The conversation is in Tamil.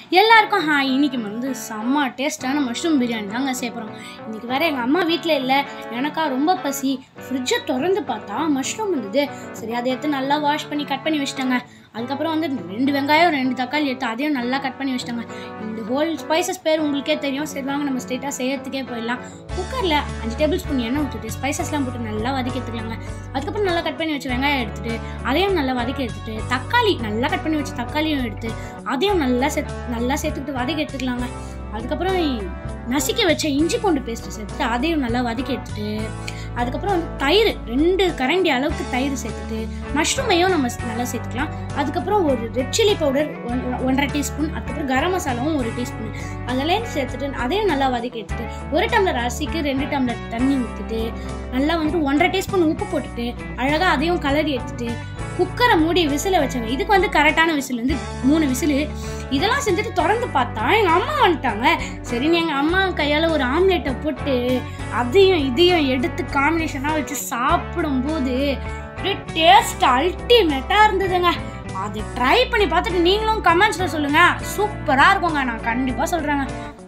எல்லாருக்கும் ஹாய் இன்னைக்கு வந்து செம்ம டேஸ்டான மஷ்ரூம் பிரியாணி தாங்க சேர்க்குறோம் இன்னைக்கு வேற எங்கள் அம்மா வீட்டில் இல்லை எனக்கா ரொம்ப பசி ஃப்ரிட்ஜை திறந்து பார்த்தா மஷ்ரூம் இருந்தது சரி அதை எடுத்து நல்லா வாஷ் பண்ணி கட் பண்ணி வச்சிட்டாங்க அதுக்கப்புறம் வந்து ரெண்டு வெங்காயம் ரெண்டு தக்காளி எடுத்து அதையும் நல்லா கட் பண்ணி வச்சிட்டாங்க இந்த ஹோல் ஸ்பைசஸ் பேர் உங்களுக்கே தெரியும் சரி வாங்க நம்ம ஸ்ட்ரெயிட்டாக செய்யறதுக்கே போயிடலாம் குக்கரில் அஞ்சு டேபிள் ஸ்பூன் எண்ணெய் ஊற்றிட்டு ஸ்பைசஸ்லாம் போட்டு நல்லா வதக்கி எடுத்துக்கலாங்க அதுக்கப்புறம் நல்லா கட் பண்ணி வச்ச வெங்காயம் எடுத்துட்டு அதையும் நல்லா வதக்கி எடுத்துட்டு தக்காளி நல்லா கட் பண்ணி வச்ச தக்காளியும் எடுத்து அதையும் நல்லா சே நல்லா சேர்த்துக்கிட்டு வதக்கி எடுத்துக்கலாங்க அதுக்கப்புறம் நசுக்கி வச்ச இஞ்சி பூண்டு பேஸ்ட் சேர்த்துட்டு அதையும் நல்லா வதக்கி எடுத்துட்டு அதுக்கப்புறம் வந்து தயிர் ரெண்டு கரண்டி அளவுக்கு தயிர் சேர்த்துட்டு மஷ்ரூமையும் நம்ம நல்லா சேர்த்துக்கலாம் அதுக்கப்புறம் ஒரு ரெட் சில்லி பவுடர் ஒன்றரை டீஸ்பூன் அதுக்கப்புறம் கரம் மசாலாவும் ஒரு டீஸ்பூன் அதெல்லாம் சேர்த்துட்டு அதையும் நல்லா வதக்கி எடுத்துட்டு ஒரு டம்ளர் அரிசிக்கு ரெண்டு டம்ளர் தண்ணி ஊற்றிட்டு நல்லா வந்துட்டு ஒன்றரை டீஸ்பூன் உப்பு போட்டுட்டு அழகாக அதையும் கலரி எடுத்துட்டு குக்கரை மூடி விசில வச்சாங்க இதுக்கு வந்து கரெக்டான விசில் வந்து மூணு விசிலு இதெல்லாம் செஞ்சுட்டு திறந்து பார்த்தா எங்கள் அம்மா வந்துட்டாங்க சரின்னு எங்கள் அம்மா கையால் ஒரு ஆம்லெட்டை போட்டு அதையும் இதையும் எடுத்து காம்பினேஷனாக வச்சு சாப்பிடும்போது அப்படியே டேஸ்ட் அல்டிமேட்டாக இருந்ததுங்க அது ட்ரை பண்ணி பார்த்துட்டு நீங்களும் கமெண்ட்ஸில் சொல்லுங்கள் சூப்பராக இருக்குங்க நான் கண்டிப்பாக சொல்கிறேங்க